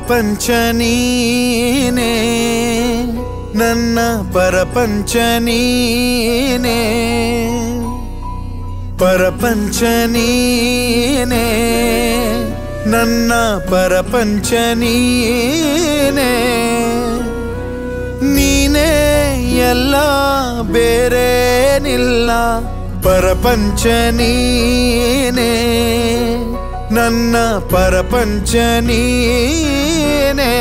ಪರಪಂಚ ನೀನೇ ನನ್ನ ಪರಪಂಚ ನೀನೇ ಪರಪಂಚ ನೀನೇ ನನ್ನ ಪರಪಂಚ ನೀನೇ ನೀನೇ ಎಲ್ಲ ಬೇರೇನಿಲ್ಲ ಪರಪಂಚ ನೀನೇ ನನ್ನ ಪರಪಂಚ ನೀನೇ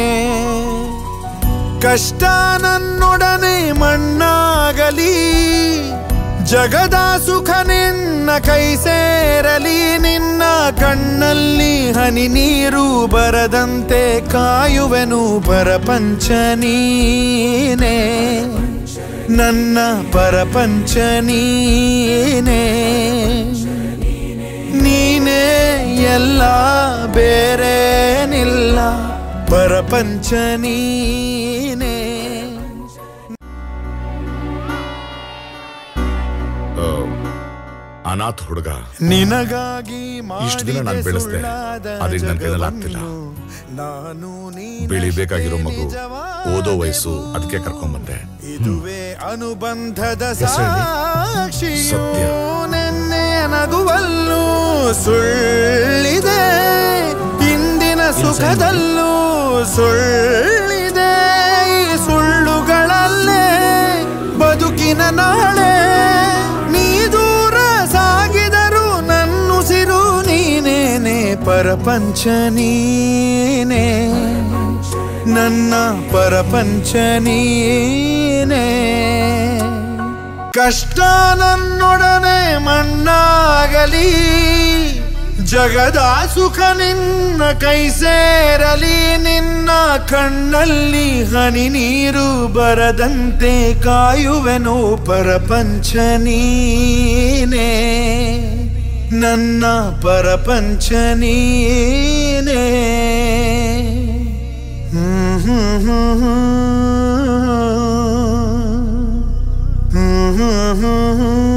ಕಷ್ಟ ನನ್ನೊಡನೆ ಮಣ್ಣಾಗಲಿ ಜಗದ ಸುಖ ನಿನ್ನ ಕೈ ಸೇರಲಿ ನಿನ್ನ ಕಣ್ಣಲ್ಲಿ ಹನಿ ನೀರು ಬರದಂತೆ ಕಾಯುವೆನು ಪರಪಂಚ ನೀನೇ ನನ್ನ ಪರಪಂಚ ನೀನೇ ನೀನೇ ಎಲ್ಲ ಬೇರೇನಿಲ್ಲ ಪರಪಂಚ ನೀನೇ ಅನಾಥ ಹುಡುಗ ನಿನಗಾಗಿ ಇಷ್ಟು ದಿನ ನಾನ್ ಬೆಳೆಸ್ದೆ. ಆದ್ರೆ ಈಗ ನನ್ ಕೈಯಲ್ಲಿ ಆಗ್ತಿಲ್ಲ. ಬೆಳಿಬೇಕಾಗಿರೋ ಮಗು ಓದೋ ವಯಸ್ಸು ಅದಕ್ಕೆ ಕರ್ಕೊಂಬಂದೆ ಇದುವೇ ಅನುಬಂಧದ ಹೆಸ್ರು ಹೇಳಿ. ಸಾಕ್ಷಿಯು ಸತ್ಯ. ನೆನ್ನೆ ನಗುವಲ್ಲೂ ಸುಳ್ಳಿದೆ ಇಂದಿನ ಸುಖದಲ್ಲೂ ಸುಳ್ಳಿದೆ ಈ ಸುಳ್ಳುಗಳಲ್ಲೇ ಬದುಕಿನ ನಾಳೆ ನೀ ದೂರ ಸಾಗಿದರು ನನ್ನುಸಿರು ನೀನೇನೆ ಪರಪಂಚ ನೀನೇ ನನ್ನ ಪರಪಂಚ ನೀನೇ ಕಷ್ಟ ನನ್ನೊಡನೆ ಮಣ್ಣಾಗಲಿ ಜಗದ ಸುಖ ನಿನ್ನ ಕೈ ಸೇರಲಿ ನಿನ್ನ ಕಣ್ಣಲ್ಲಿ ಹನಿ ನೀರು ಬರದಂತೆ ಕಾಯುವೆನು ಪರಪಂಚ ನೀನೇ ನನ್ನ ಪರಪಂಚ ನೀನೇ ಹ್ಮ್ ಹ್ಮ್ ಹ್ಮ್ ಹ್ಮ್ ಹ್ಮ್ ಹ್ಮ್ ಹ್ಮ್